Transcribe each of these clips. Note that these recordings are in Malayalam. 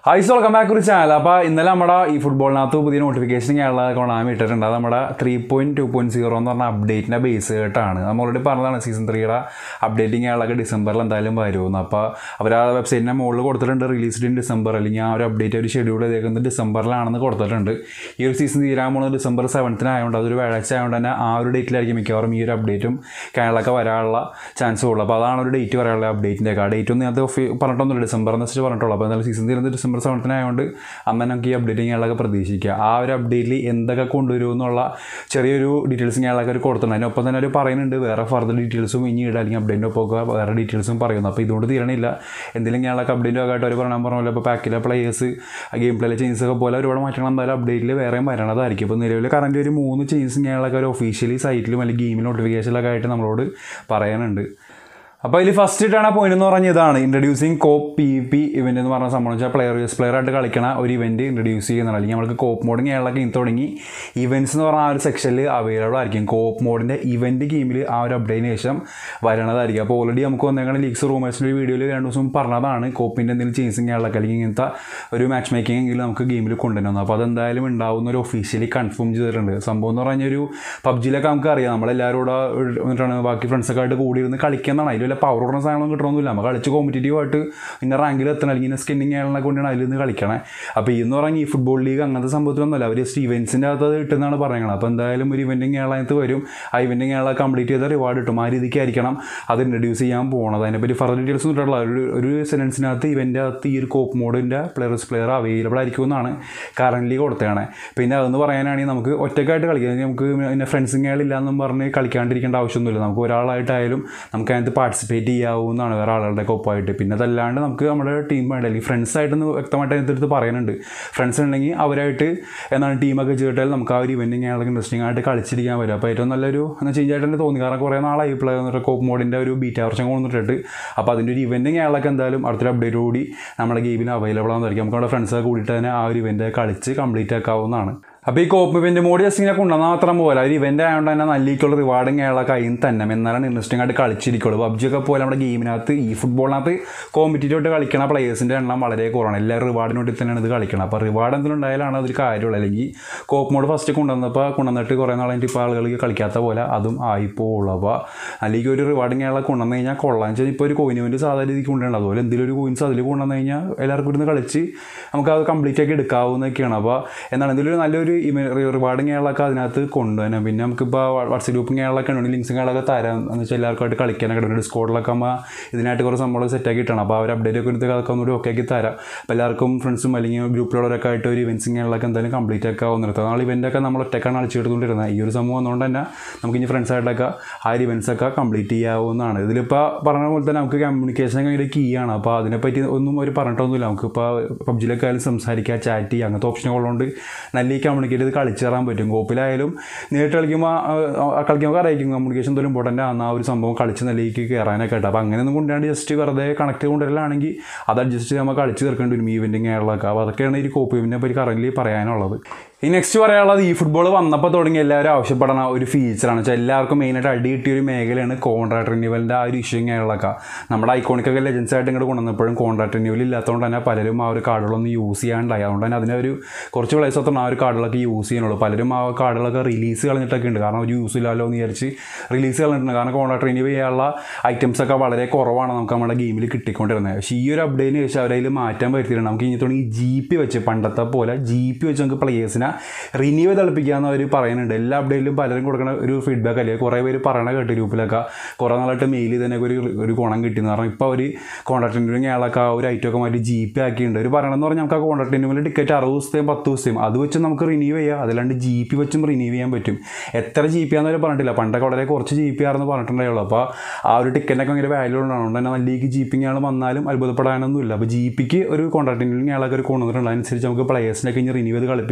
ഐസ് വെൽക്കം ബാക്ക് ഒരു ചാനൽ അപ്പോൾ ഇന്നലെ നമ്മുടെ ഈ ഫുട്ബോളിനകത്ത് പുതിയ നോട്ടിഫിക്കേഷൻ കേരള കൊണ്ടാൻ ഇട്ടിട്ടുണ്ട് അത് നമ്മുടെ three point two point zero എന്ന് പറഞ്ഞ അപ്ഡേറ്റിൻ്റെ ബേസ് കേട്ടാണ് നമ്മൾ ഓൾറെഡി പറഞ്ഞതാണ് സീസൺ ത്രീയുടെ അപ്ഡേറ്റിംഗ് കേരളമൊക്കെ ഡിസംബറിൽ എന്തായാലും വരുമെന്ന് അപ്പോൾ അവർ ആ വെബ്സൈറ്റിൻ്റെ മുകളിൽ കൊടുത്തിട്ടുണ്ട് റിലീസ് ഡേറ്റ് ഡിസംബർ അല്ലെങ്കിൽ ആ ഒരു അപ്ഡേറ്റ് ഒരു ഷെഡ്യൂൾ ചെയ്തേക്കുന്നത് ഡിസംബറിലാണെന്ന് കൊടുത്തിട്ടുണ്ട് ഈ ഒരു സീസൺ തീരാൻ പോകുന്നത് ഡിസംബർ സെവൻത്തിനായതുകൊണ്ട് അതൊരു വ്യാഴാഴ്ച ആയതുകൊണ്ട് തന്നെ ആ ഒരു ഡേറ്റിലായിരിക്കും മിക്കവാറും ഈ ഒരു അപ്ഡേറ്റും കേരളമൊക്കെ വരാനുള്ള ചാൻസ് ഉള്ളൂ അപ്പോൾ അതാണ് ഒരു ഡേറ്റ് പറയാനുള്ള അപ്ഡേറ്റിൻ്റെ ആ ഡേറ്റ് ഒന്നും അത് പറഞ്ഞിട്ടൊന്നുമില്ല ഡിസംബർ എന്ന് വെച്ചിട്ട് പറഞ്ഞിട്ടുള്ളൂ അപ്പോൾ എന്തായാലും സീസൺ തീരുന്നത് ഡിസംബർ സെവൻത്തിനായതുകൊണ്ട് അന്ന് നമുക്ക് ഈ അപ്ഡേറ്റിംഗ് കേരളമൊക്കെ പ്രതീക്ഷിക്കുക ആ ഒരു അപ്ഡേറ്റിൽ എന്തൊക്കെ കൊണ്ടുവരും എന്നുള്ള ചെറിയൊരു ഡീറ്റെയിൽസ് കേരളമൊക്കെ ഒരു കൊടുത്തിട്ടുണ്ട് അതിനൊപ്പം തന്നെ ഒരു പറയുന്നുണ്ട് വേറെ ഫർദർ ഡീറ്റെയിൽസും ഇനി ഇടുക അല്ലെങ്കിൽ അപ്ഡേറ്റിൻ്റെ ഒപ്പം ഒക്കെ വേറെ ഡീറ്റെയിൽസും പറയുന്നു അപ്പോൾ ഇതുകൊണ്ട് തീരണില്ല എന്തെങ്കിലും കേരളമൊക്കെ അപ്ഡേറ്റ് ഒക്കെ ആയിട്ട് അവർ പറയാൻ പറഞ്ഞ പോലെ ഇപ്പോൾ പാക്കിലെ പ്ലേയേഴ്സ് ഗെയിം പ്ലേയിലെ ചേഞ്ചസ് ഒക്കെ പോലെ ഒരുപാട് മാറ്റങ്ങൾ എന്തായാലും അപ്ഡേറ്റിൽ വേറെയും വരണതായിരിക്കും ഇപ്പോൾ നിലവിൽ കറൻറ്റ് ഒരു മൂന്ന് ചേഞ്ചസ് കേരളമൊക്കെ ഒരു ഒഫീഷ്യലി സൈറ്റിലും അല്ലെങ്കിൽ ഗെയിമിൽ നോട്ടിഫിക്കേഷനിലൊക്കെ ആയിട്ട് നമ്മളോട് പറയാനുണ്ട് അപ്പോൾ ഇതിൽ ഫസ്റ്റ് ഇട്ടാണ് പോയിന്റ് എന്ന് പറഞ്ഞ ഇതാണ് ഇൻട്രൊഡ്യൂസിങ് കോപ്പ് പി പി ഇവൻ്റ് എന്ന് പറഞ്ഞ സംഭവം വെച്ചാൽ പ്ലെയർ യൂസ് പ്ലെയർ ആയിട്ട് കളിക്കണ ഒരു ഇവൻറ്റ് ഇൻട്രൊഡ്യൂസ് ചെയ്യുന്നതാണ് അല്ലെങ്കിൽ നമുക്ക് കോപ്പ് മോഡ് കേരളമൊക്കെ ഇന്ന് തുടങ്ങി ഇവൻറ്റ്സ് എന്ന് പറഞ്ഞ ആ ഒരു സെക്ഷനിൽ അവൈലബിൾ ആയിരിക്കും കോപ്പ് മോഡിൻ്റെ ഇവൻറ്റ് ഗെയിമിൽ ആ ഒരു അപ്ഡേറ്റിന് ശേഷം വരണതായിരിക്കും അപ്പോൾ ഓൾറെഡി നമുക്ക് വന്നേക്കുന്ന ലീഗ്സ് റൂമേഴ്സിൻ്റെ ഒരു വീഡിയോയിൽ രണ്ട് ദിവസം പറഞ്ഞതാണ് കോപ്പിൻ്റെ എന്തെങ്കിലും ചേഞ്ചിങ് കേരളമൊക്കെ അല്ലെങ്കിൽ ഇങ്ങനത്തെ ഒരു മാച്ച് മേക്കിംഗ് എങ്കിലും നമുക്ക് ഗെയിമിൽ കൊണ്ടുവരുന്നു അപ്പോൾ അതെന്തായാലും ഉണ്ടാവുന്ന ഒരു ഒഫീഷ്യലി കൺഫേം ചെയ്തിട്ടുണ്ട് സംഭവം എന്ന് പറഞ്ഞാൽ ഒരു പബ്ജിയിലൊക്കെ നമുക്ക് അറിയാം നമ്മളെല്ലാവരും കൂടെ എന്നിട്ടാണ് ബാക്കി ഫ്രണ്ട്സൊക്കെ ആയിട്ട് കൂടി ഇരുന്ന് കളിക്കുന്നതാണ് അതിൽ വല്ല പവർ ഉള്ള സാധനങ്ങളൊന്നും കിട്ടണമെന്നില്ല നമ്മൾ കളിച്ച് കോമ്പറ്റേറ്റീവ് ആയിട്ട് ഇന്ന റാങ്കിൽ എത്തണം അല്ലെങ്കിൽ ഇന്ന സ്കിന്നിങ് ആയാലും കൊണ്ടാണ് അതിൽ നിന്ന് കളിക്കണേ അപ്പോൾ ഇന്ന് പറഞ്ഞാൽ ഈ ഫുട്ബോൾ ലീഗ് അങ്ങനത്തെ സംഭവത്തിലൊന്നുമല്ല അവർ ജസ്റ്റ് ഇവൻസിൻ്റെ അകത്ത് അത് കിട്ടുന്നതാണ് പറയുന്നത് അപ്പോൾ എന്തായാലും ഒരു ഇവൻറ്റിങ് കേരളത്ത് വരും ആ ഇവൻറ്റിങ് കേരള കംപ്ലീറ്റ് ചെയ്ത റിവാർഡ് കിട്ടും ആ രീതിക്കായിരിക്കണം അത് ഇൻട്രൊഡ്യൂസ് ചെയ്യാൻ പോകുന്നത് അതിനെപ്പറ്റി ഫർദർ ഡീറ്റെയിൽസ് ഒന്നും ഇട്ടുള്ള ഒരു ഒരു സെനൻസിനകത്ത് ഇവൻ്റെ അകത്ത് ഈ ഒരു കോപ്പ് മോഡിൻ്റെ പ്ലെയേഴ്സ് പ്ലെയർ അവൈലബിൾ ആയിരിക്കും എന്നാണ് കറൻ്റ് കൊടുത്തതാണ് പിന്നെ അതെന്ന് പറയാനാണെങ്കിൽ നമുക്ക് ഒറ്റക്കായിട്ട് കളിക്കാം നമുക്ക് പിന്നെ ഫ്രണ്ട്സിങ് ഇല്ലാന്നും പറഞ്ഞ് കളിക്കാണ്ടിരിക്കേണ്ട ആവശ്യമൊന്നുമില്ല നമുക്ക് ഒരാളായിട്ടായാലും നമുക്ക് അതിനകത്ത് പാർട്ടിസിപ്പേറ്റ് ചെയ്യാവുന്നതാണ് വേറെ ആളുകളുടെ ഒപ്പമായിട്ട് പിന്നെ അതല്ലാണ്ട് നമുക്ക് നമ്മുടെ ടീം വേണ്ട അല്ലെങ്കിൽ ഫ്രണ്ട്സ് ആയിട്ടൊന്ന് വ്യക്തമായിട്ട് അതിനകത്ത് പറയുന്നുണ്ട് ഫ്രണ്ട്സ് ഉണ്ടെങ്കിൽ അവരായിട്ട് എന്താണ് ടീമൊക്കെ ചെയ്തിട്ടാൽ നമുക്ക് ആ ഒരു ഇവൻറ്റിങ് ആണെങ്കിൽ ഇൻട്രസ്റ്റിംഗ് ആയിട്ട് കളിച്ചിരിക്കാൻ പറ്റും അപ്പോൾ ഏറ്റവും നല്ലൊരു എന്ന് ചേഞ്ച് ആയിട്ട് തന്നെ തോന്നി കാരണം കുറേ നാളായി പ്ലേ കോപ്പ് മോഡിൻ്റെ ഒരു ബീറ്റ വർഷം കൊണ്ടിട്ടിട്ട് അപ്പോൾ അതിൻ്റെ ഒരു ഇവൻറ്റിങ് ആളൊക്കെ എന്തായാലും അടുത്തൊരു അപ്ഡേറ്റ് കൂടി നമ്മുടെ ഗെയിമിൽ അവൈലബിൾ ആവുന്നതായിരിക്കും നമുക്ക് നമ്മുടെ ഫ്രണ്ട്സൊക്കെ കൂടിയിട്ട് തന്നെ ആ ഒരു ഇവൻറ്റ് കളിച്ച് കംപ്ലീറ്റ് ആക്കാവുന്നതാണ് അപ്പോൾ ഈ കോപ്പ് ഇവൻറ്റ് മോഡ് ജസ്റ്റ് ഇങ്ങനെ കൊണ്ടുവന്നാൽ മാത്രം പോലെ ഒരു ഇവൻ്റ് ആയതുകൊണ്ട് തന്നെ നല്ലിക്കുള്ള റിവാർഡും കേരള കയ്യിൽ തന്നെ എന്നാലാണ് ഇൻട്രസ്റ്റിംഗ് ആയിട്ട് കളിച്ചിരിക്കുള്ളൂ പബ്ജി ഒക്കെ പോലെ നമ്മുടെ ഗെയിമിനകത്ത് ഈ ഫുട്ബോളിനകത്ത് കോമ്പറ്റീറ്റീവ് ആയിട്ട് കളിക്കണ പ്ലേയേഴ്സിൻ്റെ എണ്ണം വളരെ കുറവാണ് എല്ലാവരും റിവാർഡിന് വേണ്ടി തന്നെയാണ് ഇത് കളിക്കണം അപ്പോൾ റിവാർഡ് എന്തെങ്കിലും ഉണ്ടായാലാണ് അതൊരു കാര്യമുള്ളൂ അല്ലെങ്കിൽ കോപ്പ് മോഡ് ഫസ്റ്റ് കൊണ്ടുവന്നപ്പോൾ കൊണ്ടുവന്നിട്ട് കുറേ നാളായിട്ട് ഇപ്പോൾ ആളുകൾക്ക് കളിക്കാത്ത പോലെ അതും ആയിപ്പോവുള്ളൂ അപ്പോൾ അല്ലെങ്കിൽ ഒരു റിവാർഡിങ് കേരള കൊണ്ടുവന്ന് കഴിഞ്ഞാൽ കൊള്ളാൻ വെച്ചാൽ ഇപ്പോൾ ഒരു കോയിന് വേണ്ടി സാധാരണ രീതിക്ക് കൊണ്ടുവരണം അതുപോലെ എന്തെങ്കിലും ഒരു കോയിൻസ് അതിൽ കൊണ്ടുവന്ന് കഴിഞ്ഞാൽ എല്ലാവർക്കും ഇരുന്ന് കളിച്ച് നമുക്ക് അത് കംപ്ലീറ്റ് ആക്കി എടുക്കാവുന്നതൊക്കെയാണ് അപ്പോൾ എന്താണ് എന്തെങ്കിലും ഒരു നല്ലൊരു റിവാർഡും കേരളമൊക്കെ അതിനകത്ത് കൊണ്ടുവരാം പിന്നെ നമുക്കിപ്പോൾ വാട്സപ്പ് ഗ്രൂപ്പും കേരളമൊക്കെ ഉണ്ട് ലിങ്ക്സും കേരളമൊക്കെ തരാം എന്ന് വെച്ചാൽ എല്ലാവർക്കുമായിട്ട് കളിക്കാനൊക്കെ ഉണ്ട് ഡിസ്കോഡിലൊക്കെ ആകുമ്പോൾ ഇതിനായിട്ട് കുറേ സംഭവം സെറ്റാക്കി ഇട്ടണം അപ്പോൾ അവർ അപ്ഡേറ്റ് ഒക്കെ എടുത്ത് അതൊക്കെ ഒന്നുകൂടി ഓക്കെ ആക്കി തരാം അപ്പോൾ എല്ലാവർക്കും ഫ്രണ്ട്സും അല്ലെങ്കിൽ ഗ്രൂപ്പിലുള്ളവരൊക്കെ ആയിട്ട് ഒരു ഇവൻസും കേരളമൊക്കെ എന്തായാലും കംപ്ലീറ്റ് ഒക്കെ ആവുന്ന നിർത്തുക നാളെ ഇവൻ്റൊക്കെ നമ്മൾ ഒറ്റക്കാണ് കളിച്ചെടുത്തുകൊണ്ടിരുന്നത് ഈ ഒരു സംഭവം വന്നുകൊണ്ട് തന്നെ നമുക്ക് ഇനി ഫ്രണ്ട്സായിട്ടൊക്കെ ആ ഒരു ഇവൻസൊക്കെ കംപ്ലീറ്റ് ചെയ്യാവുന്നതാണ് ഇതിലിപ്പോൾ പറഞ്ഞ പോലെ തന്നെ നമുക്ക് കമ്മ്യൂണിക്കേഷൻ ഭയങ്കര കീ ആണ് അപ്പോൾ അതിനെപ്പറ്റി ഒന്നും ഒരു പറഞ്ഞിട്ടൊന്നുമില്ല നമുക്കിപ്പോൾ പബ്ജിലൊക്കെ ആയാലും സംസാരിക്കുക ചാറ്റ് ചെയ്യുക അങ്ങനത്തെ ഓപ്ഷനുകൾ ഉള്ളതുകൊണ്ട് നല്ല ഈ കമ്മ്യൂണിക്കേറ്റ് ചെയ്ത് കളിച്ചു തരാൻ പറ്റും കോപ്പിലായാലും നേരിട്ട് കളിക്കുമ്പോൾ കളിക്കുമ്പോൾ അറിയിക്കും കമ്മ്യൂണിക്കേഷൻ എന്തെങ്കിലും ഇമ്പോർട്ടൻ്റ് ആണ് ആ ഒരു സംഭവം കളിച്ച് നിലയിലേക്ക് കയറാനൊക്കെ ആയിട്ട് അപ്പോൾ അങ്ങനെയൊന്നും കൊണ്ടുവരാണ്ട് ജസ്റ്റ് വെറുതെ കണക്ട് കൊണ്ടുവരലാണെങ്കിൽ അത് അഡ്ജസ്റ്റ് ചെയ്ത് നമ്മൾ കളിച്ച് തീർക്കേണ്ടി വരും ഈവെൻറ്റിങ് കേരളമൊക്കെ അപ്പോൾ അതൊക്കെയാണ് ഈ കോപ്പ് ഇവനെ പറ്റി കറൻറ്റ്ലി പറയാനുള്ളത് ഈ നെക്സ്റ്റ് പറയാനുള്ളത് ഈ ഫുട്ബോൾ വന്നപ്പോൾ തുടങ്ങി എല്ലാവരും ആവശ്യപ്പെടുന്ന ഒരു ഫീച്ചറാണ് വെച്ചാൽ എല്ലാവർക്കും മെയിനായിട്ട് അടി കിട്ടിയ ഒരു മേഖലയാണ് കോൺട്രാക്ട് റിന്യൂവലിൻ്റെ ആ ഒരു ഇഷ്യൂ കേരളമൊക്കെ നമ്മുടെ ഐക്കോണിക്കൊക്കെ ലെജൻസ് ആയിട്ട് ഇങ്ങോട്ട് കൊണ്ടുവന്നപ്പോഴും കോൺട്രാക്ട് റിന്യൂവൽ ഇല്ലാത്തതുകൊണ്ട് തന്നെ പലരും ആ ഒരു കാർഡുകളൊന്നും യൂസ് ചെയ്യാണ്ടായി അതുകൊണ്ട് തന്നെ അതിനൊരു കുറച്ച് പ്ലേസ് മാത്രം ആ ഒരു കാർഡുകളൊക്കെ യൂസ് ചെയ്യാനുള്ളൂ പലരും ആ കാർഡുകളൊക്കെ റിലീസ് കളഞ്ഞിട്ടൊക്കെ ഉണ്ട് കാരണം ഒരു യൂസ് ഇല്ലല്ലോ എന്ന് വിചാരിച്ച് റിലീസ് കളഞ്ഞിട്ടുണ്ട് കാരണം കോൺട്രാക്ട് റിന്യൂ ചെയ്യാനുള്ള ഐറ്റംസ് ഒക്കെ വളരെ കുറവാണ് നമുക്ക് നമ്മുടെ ഗെയിമിൽ കിട്ടിക്കൊണ്ടിരുന്നത് പക്ഷേ ഈ ഒരു അപ്ഡേറ്റിന് ശേഷം അവരതിൽ മാറ്റാൻ വരുത്തിയിട്ടുണ്ട് നമുക്ക് ഇനി തുടങ്ങി ജി പി വെച്ച് പണ്ടത്തെ പോലെ ജി പി വെച്ച് നമുക്ക് പ്ലേയേഴ്സിനെ റിന്യൂ തിളപ്പിക്കാമെന്ന് അവർ പറയുന്നുണ്ട് എല്ലാ അപ്ഡേറ്റിലും പലരും കൊടുക്കുന്ന ഒരു ഫീഡ്ബാക്ക് അല്ലെങ്കിൽ കുറേ പേര് പറയണ കേട്ട് ഗ്രൂപ്പിലൊക്കെ കുറേ നാളായിട്ട് മെയിൽ തന്നെ ഒരു ഒരു ഗുണം കിട്ടിയെന്ന് കാരണം ഇപ്പോൾ അവർ കോൺട്രാക്ട് റിന്യൂവിങ് അയാളൊക്കെ ആ ഒരു ഐറ്റമൊക്കെ മാറ്റി ജി പി ആക്കിയിട്ടുണ്ട് ഒരു പറയണമെന്ന് പറഞ്ഞാൽ നമുക്ക് ആ കോൺട്രാക്ട് റിന്യൂവിൽ ടിക്കറ്റ് അറുപത് ദിവസത്തെയും പത്ത് ദിവസത്തെയും അത് വെച്ച് നമുക്ക് റിന്യൂ ചെയ്യാം അതല്ലാണ്ട് ജി പി വെച്ചും റിന്യൂ ചെയ്യാൻ പറ്റും എത്ര ജി പി ആണെന്ന് പറഞ്ഞിട്ടില്ല പണ്ടൊക്കെ വളരെ കുറച്ച് ജി പി ആണെന്ന് പറഞ്ഞിട്ടുണ്ടായുള്ളൂ അപ്പോൾ ആ ഒരു ടിക്കറ്റിനൊക്കെ ഭയങ്കര വാല്യൂ ഉണ്ടാണ് അതുകൊണ്ട് തന്നെ നല്ല ജി പി ആൾ വന്നാലും അത്ഭുതപ്പെടാനൊന്നുമില്ല അപ്പോൾ ജി പിക്ക് ഒരു കോൺട്രാക്ട് റിന്യൂവിങ് അയാളൊക്കെ ഒരു കൊണ്ടുവന്നിട്ടുണ്ട് അതനുസരിച്ച് നമുക്ക് പ്ലേയേഴ്സിനൊക്കെ ഇനി റിന്യൂ ചെയ്ത് കളിപ്പിക്കുക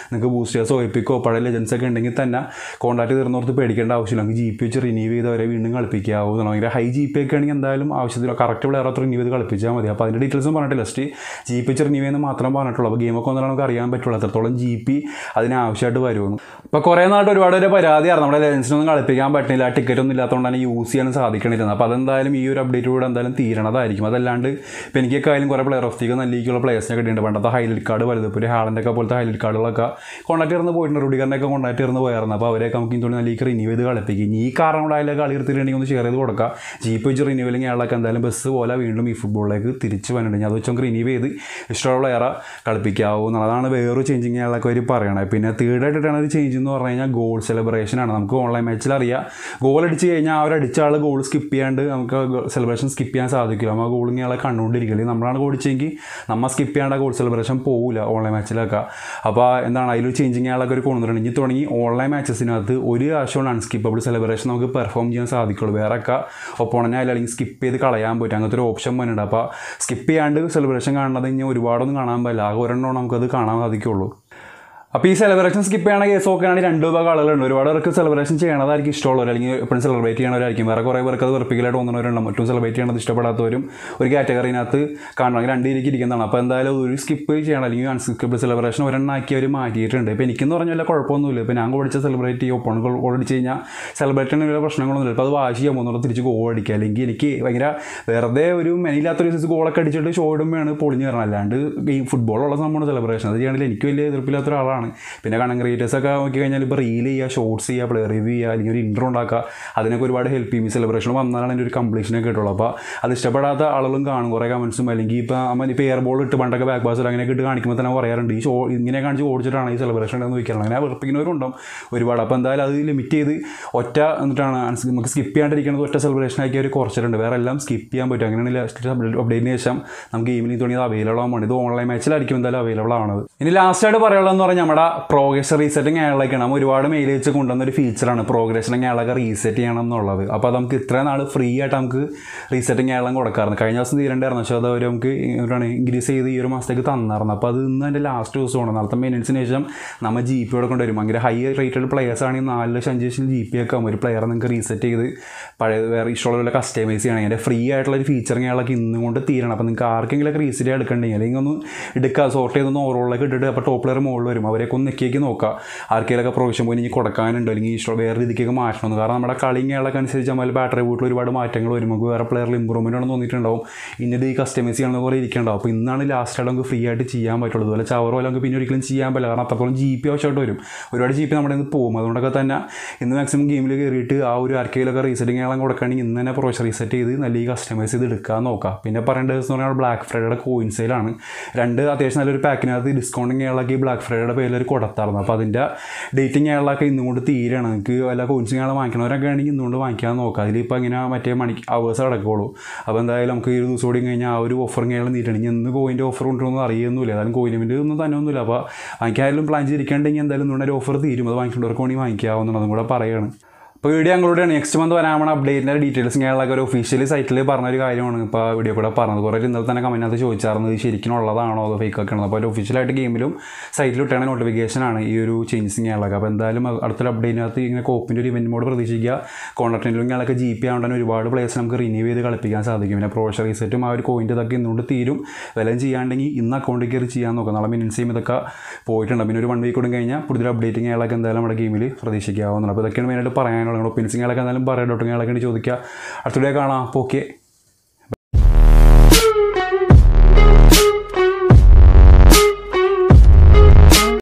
നിങ്ങൾക്ക് ബൂസ്റ്റേഴ്സോ എപ്പിക്കോ പഴയ ലെജൻസ് ഒക്കെ ഉണ്ടെങ്കിൽ തന്നെ കോൺടാക്ട് തീർന്നോർത്ത് പേടിക്കേണ്ട ആവശ്യമില്ല നമുക്ക് ജി പി വെച്ച് റിന്യൂ ചെയ്ത് അവരെ വീണ്ടും കളിപ്പിക്കാവുന്നതാണ് ഭയങ്കര ഹൈ ജി പി ഒക്കെ ആണെങ്കിൽ എന്തായാലും ആവശ്യത്തിൽ കറക്റ്റ് പ്ലെയർ അത്ര റിന്യൂ ചെയ്ത് കളിപ്പിച്ചാൽ മതി അപ്പോൾ അതിൻ്റെ ഡീറ്റെയിൽസും പറഞ്ഞിട്ടില്ല ജസ്റ്റ് ജി പി വെച്ച് റിന്യൂ ചെയ്യുന്ന മാത്രം പറഞ്ഞിട്ടുള്ളൂ അപ്പോൾ ഗെയിമൊക്കെ ഒന്നാലും നമുക്ക് അറിയാൻ പറ്റുള്ളൂ എത്രത്തോളം ജി പി അതിന് ആവശ്യമായിട്ട് വരുമെന്ന് ഇപ്പോൾ കുറേ നാട്ട് ഒരുപാട് ഒരു പരാതിയാണ് നമ്മുടെ ലെജൻസിനൊന്നും കളിപ്പിക്കാൻ പറ്റുന്നില്ല ടിക്കറ്റ് ഒന്നും ഇല്ലാത്തതുകൊണ്ട് തന്നെ യൂസ് ചെയ്യാൻ സാധിക്കണില്ല അപ്പോൾ അതെന്തായാലും ഈ ഒരു അപ്ഡേറ്റിലൂടെ എന്തായാലും തീരണതായിരിക്കും അതല്ലാണ്ട് ഇപ്പോൾ എനിക്കൊക്കെ ആയാലും കുറേ പ്ലെയർ ഓഫ് ദീക്ക് നല്ല രീതിക്കുള്ള പ്ലേയേഴ്സിനെ കിട്ടിയിട്ടുണ്ട് പണ്ടത്തെ ഹൈലൈറ്റ് കാർഡ് വലുത് ഇപ്പോൾ ഒരു ഹാളൻ്റൊക്കെ പോലത്തെ ഹൈലൈറ്റ് കാർഡുകളൊക്കെ കോൺടാക്ട് ഇരുന്ന് പോയിട്ടുണ്ട് റുഡിഗറിനൊക്കെ കോൺടാക്ട് ഇരുന്ന് പോയായിരുന്നു അപ്പോൾ അവരെയൊക്കെ നമുക്ക് ഇതുകൊണ്ട് നല്ല രീതിക്ക് റിന്യൂ ചെയ്ത് കളിപ്പിക്കും ഇനി ഈ കാരണം കൂടെ അതിലെ കളി എടുത്തിട്ടുണ്ടെങ്കിൽ ഒന്ന് ഷെയർ ചെയ്ത് കൊടുക്കുക ജീപ്പ് വെച്ച് റിന്യൂ അല്ലെങ്കിൽ അയാളൊക്കെ എന്തായാലും ബസ് പോലെ വീണ്ടും ഈ ഫുട്ബോളിലേക്ക് തിരിച്ച് വന്നിട്ടുണ്ട് അത് വെച്ച് നമുക്ക് റിന്യൂ ചെയ്ത് ഇഷ്ടമുള്ള പ്ലെയറെ കളിപ്പിക്കാവുന്നതാണ് അതാണ് വേറൊരു ചേഞ്ചിങ് അയാളൊക്കെ അവർ പറയണത് പിന്നെ തേർഡായിട്ടാണ് ഒരു ചേഞ്ച് എന്ന് പറഞ്ഞു കഴിഞ്ഞാൽ ഗോൾ സെലിബ്രേഷൻ ആണ് നമുക്ക് ഓൺലൈൻ മാച്ചിൽ അറിയാം ഗോൾ അടിച്ച് കഴിഞ്ഞാൽ അവരടിച്ച ആൾ ഗോൾ സ്കിപ്പ് ചെയ്യാണ്ട് നമുക്ക് സെലിബ്രേഷൻ സ്കിപ്പ് ചെയ്യാൻ സാധിക്കില്ല നമ്മൾ ഗോൾ ഇങ്ങനെ കണ്ടുകൊണ്ടിരിക്കില്ല നമ്മളാണ് ഓടിച്ചെങ്കിൽ നമ്മൾ സ്കിപ്പ് ചെയ്യാണ്ട് ഗോൾ സെലിബ്രേഷൻ പോകില്ല ഓൺലൈൻ മാച്ചിലൊക്കെ അപ്പോൾ എന്താണ് അതിലൊരു ചേഞ്ചിങ് ആളൊക്കെ ഒരു കൊണ്ടുവരണം ഇനി തുടങ്ങി ഓൺലൈൻ മാച്ചസിനകത്ത് ഒരു പ്രാവശ്യമാണ് അൺസ്കിപ്പബിൾ സെലിബ്രേഷൻ നമുക്ക് പെർഫോം ചെയ്യാൻ സാധിക്കുള്ളൂ വേറെ ഒക്കെ ഒപ്പോണനെ അല്ലെങ്കിൽ സ്കിപ്പ് ചെയ്ത് കളയാൻ പറ്റും അങ്ങനത്തെ ഒരു ഓപ്ഷൻ വന്നിട്ടുണ്ട് അപ്പോൾ സ്കിപ്പ് ചെയ്യാണ്ട് സെലിബ്രേഷൻ കാണുന്നത് ഇനി ഒരുപാടൊന്നും കാണാൻ പറ്റില്ല ആകെ ഒരെണ്ണം നമുക്കത് കാണാൻ സാധിക്കുള്ളൂ അപ്പോൾ ഈ സെലിബ്രേഷൻ സ്കിപ്പ് ചെയ്യണ കേസ് ഒക്കെ ആണെങ്കിൽ രണ്ട് വിഭാഗം ആളുകളുണ്ട് ഒരുപാട് പേർക്ക് സെലിബ്രേഷൻ ചെയ്യണതായിരിക്കും ഇഷ്ടമുള്ളവർ അല്ലെങ്കിൽ എപ്പോഴും സെലിബ്രേറ്റ് ചെയ്യണവരായിരിക്കും വേറെ കുറേ പേർക്ക് അത് വെറുപ്പിക്കലായിട്ട് തോന്നുന്നവരുണ്ട് മറ്റും സെലിബ്രേറ്റ് ചെയ്യണത് ഇഷ്ടപ്പെടാത്തവരും ഒരു കാറ്റഗറിനകത്ത് കാണണം രണ്ട് രീതിക്ക് ഇരിക്കുന്നതാണ് അപ്പോൾ എന്തായാലും ഒരു സ്കിപ്പ് ചെയ്യണം അല്ലെങ്കിൽ അൺസ്കിപ്പബിൾ സെലിബ്രേഷൻ ഒരെണ്ണാക്കി അവർ മാറ്റിയിട്ടുണ്ട് ഇപ്പോൾ എനിക്കെന്ന് പറഞ്ഞാൽ വല്ല കുഴപ്പമൊന്നുമില്ല ഇപ്പോൾ ഞാൻ ഓടിച്ച സെലിബ്രേറ്റ് ചെയ്യും ഒപ്പം ഗോൾ അടിച്ച് കഴിഞ്ഞാൽ സെലിബ്രേറ്റ് ചെയ്യുന്ന വലിയ പ്രശ്നങ്ങളൊന്നുമില്ല ഇപ്പോൾ അത് വാശി ചെയ്യാൻ പോകുന്നുണ്ട് തിരിച്ച് ഗോൾ അടിക്കുക അല്ലെങ്കിൽ എനിക്ക് ഭയങ്കര വെറുതെ ഒരു മെനിയില്ലാത്തൊരു സൈസ് ഗോളൊക്കെ അടിച്ചിട്ട് ഷോ ഇടുമ്പോഴാണ് പൊളിഞ്ഞ് വരണം അല്ലാണ്ട് ഈ ഫുട്ബോളുള്ള സംഭവമാണ് സെലിബ്രേഷൻ അത് ചെയ്യണമെങ്കിൽ എനിക്ക് വലിയ എതിർപ്പില്ലാത്ത ഒരാളാണ് പിന്നെ കണൻ ക്രിയേറ്റേഴ്സ് ഒക്കെ നോക്കി കഴിഞ്ഞാൽ ഇപ്പോൾ റീൽ ചെയ്യുക ഷോർട്സ് ചെയ്യുക പ്ലെയർ റിവ്യൂ ചെയ്യുക അല്ലെങ്കിൽ ഒരു ഇൻട്രോ ഉണ്ടാക്കുക അതിനൊക്കെ ഒരുപാട് ഹെൽപ്പ് ചെയ്യും ഈ സെലിബ്രേഷൻ വന്നാലാണ് എൻ്റെ ഒരു കംപ്ലീഷനൊക്കെ കിട്ടുള്ളൂ അപ്പോൾ അത് ഇഷ്ടപ്പെടാത്ത ആളുകളും കാണും കുറേ കമൻസും അല്ലെങ്കിൽ ഇപ്പോൾ അമ്മ ഇപ്പോൾ എയർ ബോൾ ഇട്ട് പണ്ടൊക്കെ ബാക്ക് ബാസിൽ അങ്ങനെയൊക്കെ ഇട്ട് കാണിക്കുമ്പോൾ തന്നെ പറയാറുണ്ട് ഈ ഷോ ഇങ്ങനെ കാണിച്ച് ഓടിച്ചിട്ടാണ് ഈ സെലിബ്രേഷൻ എന്ന് ചോദിക്കാറുണ്ട് അങ്ങനെ വെറുപ്പിക്കുന്നവരുണ്ടാവും ഒരുപാട് അപ്പോൾ എന്തായാലും അത് ലിമിറ്റ് ചെയ്ത് ഒറ്റ എന്നിട്ടാണ് അൺസ് നമുക്ക് സ്കിപ്പ് ചെയ്യാണ്ടിരിക്കുന്നത് ഒറ്റ സെലിബ്രേഷൻ ആക്കി അവർ കുറച്ചിട്ടുണ്ട് വേറെ എല്ലാം സ്കിപ്പ് ചെയ്യാൻ പറ്റും അങ്ങനെയാണ് ലാസ്റ്റ് അപ്ഡേറ്റിന് ശേഷം നമുക്ക് ഗെയിമിൽ തുടങ്ങിയത് അവൈലബിൾ ആവാൻ ഇത് ഓൺലൈൻ മാച്ചിലായിരിക്കും എന്തായാലും അവൈലബിൾ ആവുന്നത് ഇനി ലാസ്റ്റായിട്ട് പറയാനുള്ളതെന്ന് പറഞ്ഞാൽ നമ്മുടെ പ്രോഗ്രഷൻ റീസെറ്റിംഗ് അയാളൊക്കെയാണ് നമ്മൾ ഒരുപാട് മെയിൽ വെച്ച് കൊണ്ടുവന്ന ഒരു ഫീച്ചറാണ് പ്രോഗ്രഷനിങ് അയാളൊക്കെ റീസെറ്റ് ചെയ്യണം എന്നുള്ളത് അപ്പോൾ അത് നമുക്ക് ഇത്രയും നാൾ ഫ്രീ ആയിട്ട് നമുക്ക് റീസെറ്റിംഗ് അയാളും കൊടുക്കാറുണ്ട് കഴിഞ്ഞ ദിവസം തീരണ്ടായിരുന്നു പക്ഷേ അത് അവർ നമുക്ക് എന്താണ് ഇൻക്രീസ് ചെയ്ത് ഈ ഒരു മാസത്തേക്ക് തന്നായിരുന്നു അപ്പോൾ അത് ഇന്ന് എൻ്റെ ലാസ്റ്റ് ദിവസമാണ് നാളത്തെ മെയിനൻസിന് ശേഷം നമ്മൾ ജി പി കൊടുക്കേണ്ടി വരും ഭയങ്കര ഹൈ റേറ്റഡ് പ്ലെയേഴ്സ് ആണെങ്കിൽ നാല് ലക്ഷം അഞ്ച് ലക്ഷം ജി പി ഒക്കെ ആകും ഒരു പ്ലെയർ നിങ്ങൾക്ക് റീസെറ്റ് ചെയ്ത് പഴയ വേറെ ഇഷ്ടമുള്ള കസ്റ്റമൈസ് ചെയ്യണം അതിൻ്റെ ഫ്രീ ആയിട്ടുള്ള ഒരു ഫീച്ചറിങ് അയാളൊക്കെ ഇന്നും കൊണ്ട് തീരണം അപ്പോൾ നിങ്ങൾക്ക് ആർക്കെങ്കിലും ഒക്കെ റീസെറ്റ് എടുക്കണ്ടെങ്കിൽ അല്ലെങ്കിൽ ഒന്ന് എടുക്കുക സോർട്ട് ചെയ്തൊന്ന് ഓവറോളിലേക്ക് ഇട്ടിട്ട് അപ്പോൾ ടോപ്പ് പ്ലെയർ മുകളിൽ വരും അവരെയൊക്കെ ഒന്ന് നെക്കിയേക്ക് നോക്കുക ആർക്കെങ്കിലൊക്കെ പ്രൊവിഷൻ പോയി ഇനി കൊടുക്കാനുണ്ടോ അല്ലെങ്കിൽ ഇഷ്ടം വേറെ രീതിക്കൊക്കെ മാറ്റണമെന്ന് കാരണം നമ്മുടെ കളിങ്ങകളൊക്കെ അനുസരിച്ച് നമ്മൾ ബാറ്ററി വീട്ടിൽ ഒരുപാട് മാറ്റങ്ങൾ വരും നമുക്ക് വേറെ പ്ലെയറിൽ ഇമ്പ്രൂവ്മെൻ്റ് ആണെന്ന് തോന്നിയിട്ടുണ്ടാവും ഇന്നത് ഈ കസ്റ്റമൈസ് ചെയ്യണമെന്ന് പോലെ ഇരിക്കണ്ടാവും അപ്പോൾ ഇന്നാണ് ലാസ്റ്റ് ആയിട്ട് നമുക്ക് ഫ്രീ ആയിട്ട് ചെയ്യാൻ പറ്റുള്ളൂ അതുപോലെ ചവറോ അല്ലെങ്കിൽ പിന്നെ ഒരിക്കലും ചെയ്യാൻ പറ്റില്ല കാരണം അത്രത്തോളം ജി പി ആവശ്യമായിട്ട് വരും ഒരുപാട് ജി പി നമ്മുടെ നിന്ന് പോകും അതുകൊണ്ടൊക്കെ തന്നെ ഇന്ന് മാക്സിമം ഗെയിമിൽ കയറിയിട്ട് ആ ഒരു ആർക്കെങ്കിലൊക്കെ റീസെറ്റിംഗ് ആളം കൊടുക്കുകയാണെങ്കിൽ ഇന്ന് തന്നെ പ്രൊവിഷൻ റീസെറ്റ് ചെയ്ത് നല്ല ഈ കസ്റ്റമൈസ് ചെയ്ത് എടുക്കാൻ നോക്കാം പിന്നെ പറയേണ്ടത് എന്ന് പറഞ്ഞാൽ ബ്ലാക്ക് ഫ്രൈഡേയുടെ കോയിൻ സെയിലാണ് രണ്ട് അത്യാവശ്യം നല്ലൊരു പാക്കിനകത്ത് ഡിസ്കൗണ്ടിങ് ആളാക്കി ബ്ലാക്ക് ഫ്രൈഡേയുടെ പേരിൽ ഒരു കൊടുത്തായിരുന്നു അപ്പോൾ അതിൻ്റെ ഡേറ്റിംഗ് ആളൊക്കെ ഇന്നും കൊണ്ട് തീരെയാണ് നിങ്ങൾക്ക് വല്ല കോയിൻസിങ് ആൾ വാങ്ങിക്കണവരൊക്കെ ആണെങ്കിൽ ഇന്നുകൊണ്ട് വാങ്ങിക്കാൻ നോക്കാം അതിലിപ്പോൾ ഇങ്ങനെ മറ്റേ മണി അവേഴ്സ് കിടക്കുള്ളൂ അപ്പോൾ എന്തായാലും നമുക്ക് ഈ ഒരു ദിവസം കൂടി കഴിഞ്ഞാൽ ആ ഒരു ഓഫറിങ് ആൾ നീട്ടണമെങ്കിൽ എന്ന് കോയിൻ്റെ ഓഫർ കൊണ്ടുവന്ന് അറിയുന്നില്ല അതായത് കോയിനിൻ്റെ ഒന്നും തന്നെ ഒന്നുമില്ല അപ്പോൾ വാങ്ങിക്കാനും പ്ലാൻ ചെയ്തിരിക്കേണ്ടെങ്കിൽ എന്തായാലും ഇന്നുകൊണ്ട് ഒരു ഓഫർ തീരും അത് വാങ്ങിക്കേണ്ടവർക്ക് വേണമെങ്കിൽ വാങ്ങിക്കാവുന്നതും കൂടെ പറയുകയാണ് അപ്പോൾ വീഡിയോ ഞങ്ങളോട് നെക്സ്റ്റ് മന്ത് വരാൻ അപ്ഡേറ്റിൻ്റെ ഡീറ്റെയിൽസ് ഞങ്ങളൊക്കെ ഒരു ഒഫീഷ്യലി സൈറ്റിൽ പറഞ്ഞൊരു കാര്യമാണ് ഇപ്പോൾ വീഡിയോ കൂടെ പറഞ്ഞത് കുറേ ഇന്നലെ തന്നെ കമൻറ്റിനകത്ത് ചോദിച്ചായിരുന്നു ഇത് ശരിക്കും ഉള്ളതാണോ അതോ ഫേക്ക് ഒക്കെ ആണോ അപ്പോൾ ഒരു ഒഫീഷ്യലായിട്ട് ഗെയിമിലും സൈറ്റിൽ ഇട്ടാണ് നോട്ടിഫിക്കേഷൻ ആണ് ഈ ഒരു ചേഞ്ചസ് ഞങ്ങളൊക്കെ അപ്പോൾ എന്തായാലും അടുത്തൊരു അപ്ഡേറ്റിനകത്ത് ഇങ്ങനെ കോപ്പിൻ്റെ ഒരു ഇവൻറ്റ് മോഡ് പ്രതീക്ഷിക്കുക കോൺട്രാക്റ്റിലും ഞങ്ങളൊക്കെ ജി പി ആവുമ്പോൾ ഒരുപാട് പ്ലേയേഴ്സ് നമുക്ക് റിന്യൂ ചെയ്ത് കളിപ്പിക്കാൻ സാധിക്കും പിന്നെ പ്രോഷർ റീസെറ്റും ആ ഒരു കോയിൻ്റെ ഇതൊക്കെ ഇന്നുകൊണ്ട് തീരും വിലയും ചെയ്യാണ്ടെങ്കിൽ ഇന്ന് അക്കൗണ്ടിൽ കയറി ചെയ്യാൻ നോക്കാം നാളെ മിനിറ്റ്സിയും ഇതൊക്കെ പോയിട്ടുണ്ട് പിന്നെ ഒരു വൺ വീക്ക് കൂടി കഴിഞ്ഞാൽ പുതിയൊരു അപ്ഡേറ്റിംഗ് ഞങ്ങളൊക്കെ എന്തായാലും നമ്മുടെ ഗെയിമിൽ പ്രതീക്ഷിക്കാവുന്നതാണ് അപ്പോൾ ഇതൊക്കെയാണ് മെയിനായിട്ട് പറയാനുള്ളത് നിങ്ങളുടെ ഒപ്പീനിയൻസിങ്ങളൊക്കെ എന്തായാലും പറയാം ഡോട്ടുകളൊക്കെ ചോദിക്കുക അടുത്തിടെ കാണാം അപ്പോൾ ഓക്കെ